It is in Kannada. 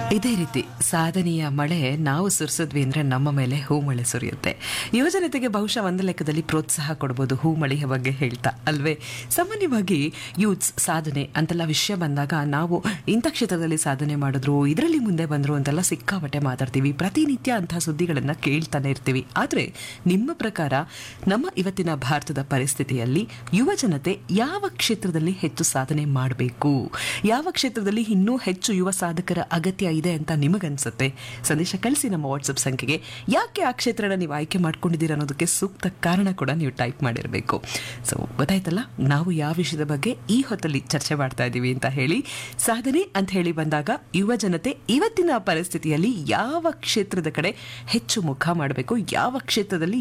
ಇದೇ ರೀತಿ ಸಾಧನೆಯ ಮಳೆ ನಾವು ಸುರಿಸಿದ್ವಿ ಅಂದ್ರೆ ನಮ್ಮ ಮೇಲೆ ಹೂಮಳೆ ಸುರಿಯುತ್ತೆ ಯುವಜನತೆಗೆ ಬಹುಶಃ ಒಂದು ಲೆಕ್ಕದಲ್ಲಿ ಪ್ರೋತ್ಸಾಹ ಕೊಡ್ಬೋದು ಹೂಮಳೆಯ ಬಗ್ಗೆ ಹೇಳ್ತಾ ಅಲ್ವೇ ಸಾಮಾನ್ಯವಾಗಿ ಯೂತ್ಸ್ ಸಾಧನೆ ಅಂತೆಲ್ಲ ವಿಷಯ ಬಂದಾಗ ನಾವು ಇಂಥ ಕ್ಷೇತ್ರದಲ್ಲಿ ಸಾಧನೆ ಮಾಡಿದ್ರು ಇದರಲ್ಲಿ ಮುಂದೆ ಬಂದ್ರು ಅಂತೆಲ್ಲ ಸಿಕ್ಕಾಪಟ್ಟೆ ಮಾತಾಡ್ತೀವಿ ಪ್ರತಿನಿತ್ಯ ಅಂತಹ ಸುದ್ದಿಗಳನ್ನ ಕೇಳ್ತಾನೆ ಇರ್ತೀವಿ ಆದ್ರೆ ನಿಮ್ಮ ಪ್ರಕಾರ ನಮ್ಮ ಇವತ್ತಿನ ಭಾರತದ ಪರಿಸ್ಥಿತಿಯಲ್ಲಿ ಯುವ ಜನತೆ ಯಾವ ಕ್ಷೇತ್ರದಲ್ಲಿ ಹೆಚ್ಚು ಸಾಧನೆ ಮಾಡಬೇಕು ಯಾವ ಕ್ಷೇತ್ರದಲ್ಲಿ ಇನ್ನೂ ಹೆಚ್ಚು ಯುವ ಸಾಧಕರ ಅಗತ್ಯ ಇದೆ ಅಂತ ನಿಮಗನ್ಸುತ್ತೆ ಸಂದೇಶ ಕಳಿಸಿ ನಮ್ಮ ವಾಟ್ಸಪ್ ಸಂಖ್ಯೆಗೆ ಯಾಕೆ ಆ ಕ್ಷೇತ್ರನ ನೀವು ಆಯ್ಕೆ ಮಾಡ್ಕೊಂಡಿದ್ದೀರಾ ಅನ್ನೋದಕ್ಕೆ ಸೂಕ್ತ ಕಾರಣ ಕೂಡ ನೀವು ಟೈಪ್ ಮಾಡಿರಬೇಕು ಸೊ ಗೊತ್ತಾಯ್ತಲ್ಲ ನಾವು ಯಾವ ವಿಷಯದ ಬಗ್ಗೆ ಈ ಹೊತ್ತಲ್ಲಿ ಚರ್ಚೆ ಮಾಡ್ತಾ ಇದ್ದೀವಿ ಅಂತ ಹೇಳಿ ಸಾಧನೆ ಅಂತ ಹೇಳಿ ಬಂದಾಗ ಯುವ ಜನತೆ ಇವತ್ತಿನ ಪರಿಸ್ಥಿತಿಯಲ್ಲಿ ಯಾವ ಕ್ಷೇತ್ರದ ಕಡೆ ಹೆಚ್ಚು ಮುಖ ಮಾಡಬೇಕು ಯಾವ ಕ್ಷೇತ್ರದಲ್ಲಿ